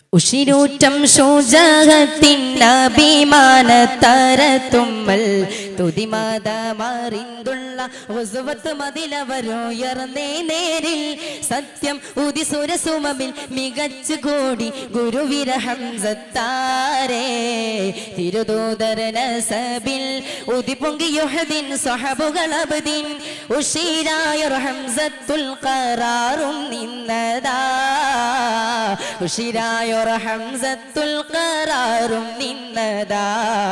ഉഷിരൂറ്റം ശോജകത്തിൻ അഭിമാനത്തരത്തുമ്മൽ തുതിമാത മാറിന്തുള്ള ഉസുവത്ത് മതിലവരോയർന്നേ നേരിൽ സത്യം ഉദിസുരസുമമിൽ മികച്ചു കോടി ഗുരുവിരഹം സത്താരേ തിരുദൂതരന സബിൽ ഉദിപൊങ്കിയൊഹദിൻ സ്വഹബുകളബദിൻ ഉഷീരായ ഹംസത്തുൽ ഖറാറും നിന്നതാ ഉഷിരായൊറ ഹംസത്തുൽ ഖറാറും നിന്നതാ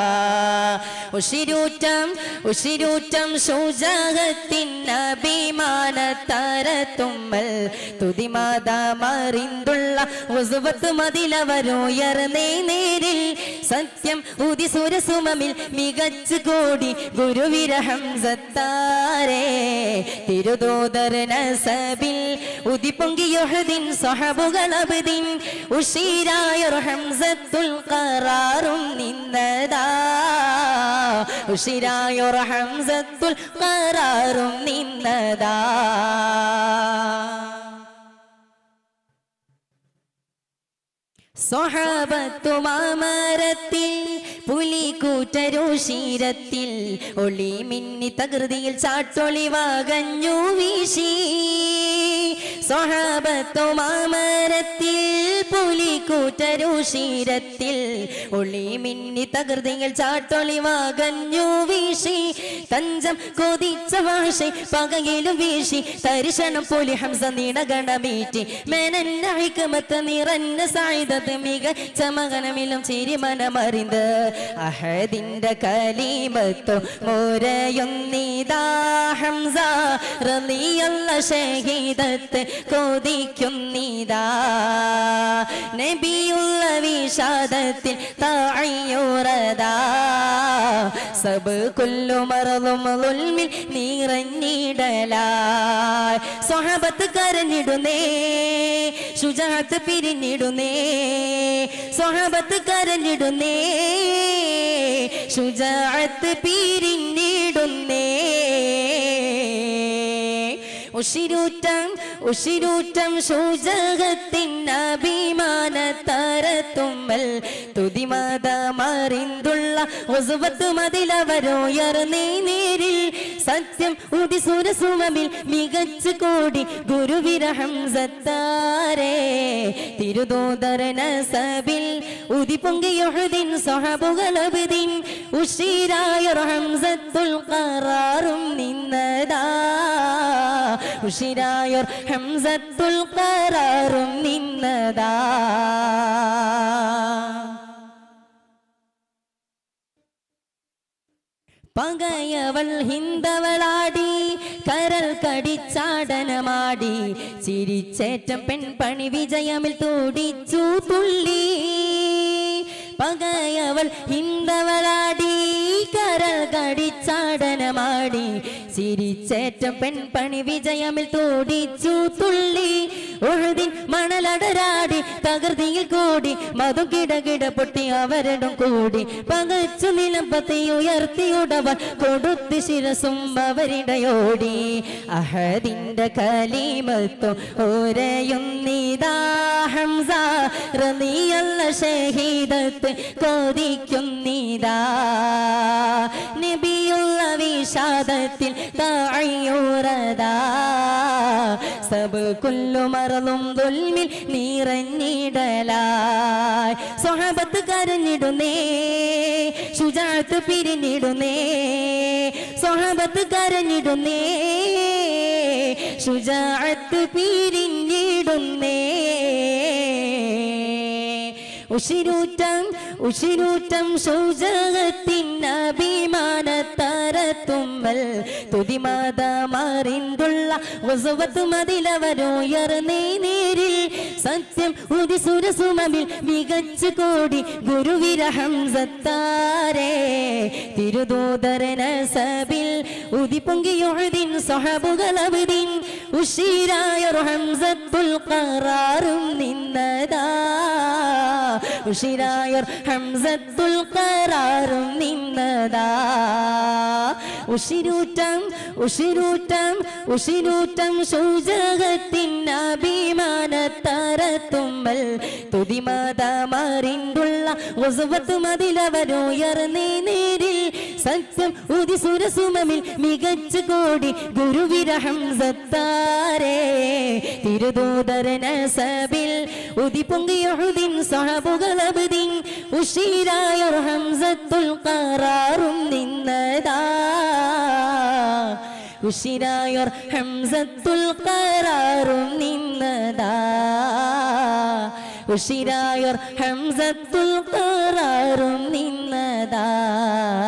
ഉഷിരൂറ്റം ഉഷിരൂറ്റം ശോജാകത്തിൻ അഭിമാനത്തരത്തുമ്മൽ തുതിമാത മറിന്തുള്ള ഉസുവത്ത് മതിലവരോയർന്നേ നേരിൽ സത്യം ഉദിസുരസുമമിൽ മികച്ചു കോടി ഗുരുവിരഹം സത്താരേ തിരുദോദരന സബിൽ ഉദിപ്പൊങ്കിയൊഹദിൻ സ്വഹബുകളബദിൻ ഉഷീരായ ഹംസത്തുൽ ഖറാറും നിന്നതാ ഉഷിരായ ഹംസത്തുൽ ഖറാറും നിന്നതാ സ്വഹാബത്തുമാമരത്തിൽ പുലിക്കൂറ്റരോഷീരത്തിൽ ഒളി മിന്നി തകൃതിയിൽ ചാട്ടൊളി വാകഞ്ഞു വീശി സ്വഹാബത്തുമാമരത്തിൽ പുലിക്കൂറ്റരോഷീരത്തിൽ ഒളി മിന്നി തകൃതിയിൽ ചാട്ടൊളി വാകഞ്ഞു വീശി തഞ്ചം കൊതിച്ച ഭാഷ പകയിലും വീശി തരിശണം പൊലി ഹംസ നീണഗണമീറ്റി മേനന്ന ഹിക്കമത്ത് നിറഞ്ഞ സായുധത്ത് മികച്ച മകനമിലും ചിരി മനമറിന്ത് അഹദിന്റെ കലീമത്തോ മോരയൊന്നിതാ ഹംസ റളിയല്ല ഷഹീദത്ത് കൊതിക്കുന്നിതാ നബിയുള്ള വിഷാദത്തിൽ താഴയോറതാ സബ് കൊല്ലു മറലും ഉൽമിൽ നിറഞ്ഞിടലായി സ്വഹബത്ത് കരഞ്ഞിടുന്നേ ശുചാത്ത് പിരിഞ്ഞിടുന്നേ സ്വഹബത്ത് കരഞ്ഞിടുന്നേ ശുചാത്ത് പിരിഞ്ഞിടുന്നേ ഉഷിരൂറ്റം ഉഷിരൂറ്റം ശോജകത്തിൻ അഭിമാനത്തരത്തുമ്മൽ തുതിമത മറിന്തുള്ള ഒസുവത്ത് മതിലവരോയർന്നേ നേരിൽ സത്യം ഉദിസുരസുമമിൽ മികച്ചു കോടി ഗുരുവിരഹം സത്താരേ തിരുദോദരന സബിൽ ഉദിപൊങ്കിയൊഴുതിൻ സ്വഹബുകളബദിൻ ഉഷീരായ ഹംസത്തുൽ ഖറാറും നിന്നതാ ഉഷിരായോർ ഹംസത്തുൽ ഖറാറും നിന്നതാ പകയവൾ ഹിന്ദവളാടി കരൽ കടിച്ചാടനമാടി ചിരിച്ചേറ്റം പെൺപണി വിജയമിൽ തോടിച്ചു തുള്ളി പകയവൾ ഹിന്ദവളാടി കരൽ കടിച്ചാടനമാടി ചിരിച്ചേറ്റം പെൺപണി വിജയമിൽ തോടിച്ചു തുള്ളി ഒഴുതിൻ മണലടരാടി തകർത്തിയിൽ കൂടി മധു കിടകിട പൊട്ടി അവരടും കൂടി പകച്ചു നിലമ്പത്തി ഉയർത്തിയുടവർ കൊടുത്ത് ശിരസും അവരിടയോടി അഹദിന്റെ കലീമത്തും ഓരയുന്നിതാ ഹംസ റളിയല്ല ഷഹീദത്ത് കൊതിക്കുന്നിതാ നബിയുള്ള വിഷാദത്തിൽ താഴയൂറതാ സബ് കുല്ലു മറലും ദുൽമിൽ നിറഞ്ഞിടലായി സ്വഹബത്ത് കരഞ്ഞിടുന്നേ ശുചാത്ത് പിരിഞ്ഞിടുന്നേ സ്വഹബത്ത് കരഞ്ഞിടുന്നേ ശുചാത്ത് പിരിഞ്ഞിടുന്നേ ഉഷിരൂറ്റം ഉഷിരൂറ്റം ശൗചകത്തിൻ അഭിമാനത്തരത്തുമ്മൽ തുതിമാത മാറിന്തുള്ള വസുവത്ത് മതിലവരോയർന്നേ നേരിൽ സത്യം ഉദിസുരസുമമിൽ മികച്ചു കോടി ഗുരുവിരഹം സത്താരേ തിരുദൂതരന സബിൽ ഉദിപ്പൊങ്കിയൊഴുതിൻ സ്വഹബുകളബദിൻ ഉഷീരായ ഹംസത്തുൽ ഖറാറും നിന്നതാ ഉഷിരായർ ഹംസത്തുൽ ഖറാറും നിന്നതാ ഉഷിരൂറ്റം ഉഷിരൂറ്റം ഉഷിരൂറ്റം ശൗചകത്തിൻ അഭിമാന മാനത്തറത്തുമ്മൽ തുതിമാതാമറിന്തുള്ള ഒസുവത്ത് മതിലവരുയർന്നേ നേരിൽ സത്യം ഉദിസുരസുമമിൽ മികച്ച കോടി ഗുരുവിരഹം സത്താരേ തിരുദൂതരന സബിൽ ഉതി പൊങ്കിയൊഴുതിൻ സഹബുകളബുദിൻ ഉഷീരായ ഹംസത്തുൽ ഖറാറും നിന്നതാ ഉഷിരായോർ ഹംസത്തുൽ ഖറാറും നിന്നതാ ഉഷിരായോർ ഹംസത്തുൽ ഖറാറും നിന്നതാ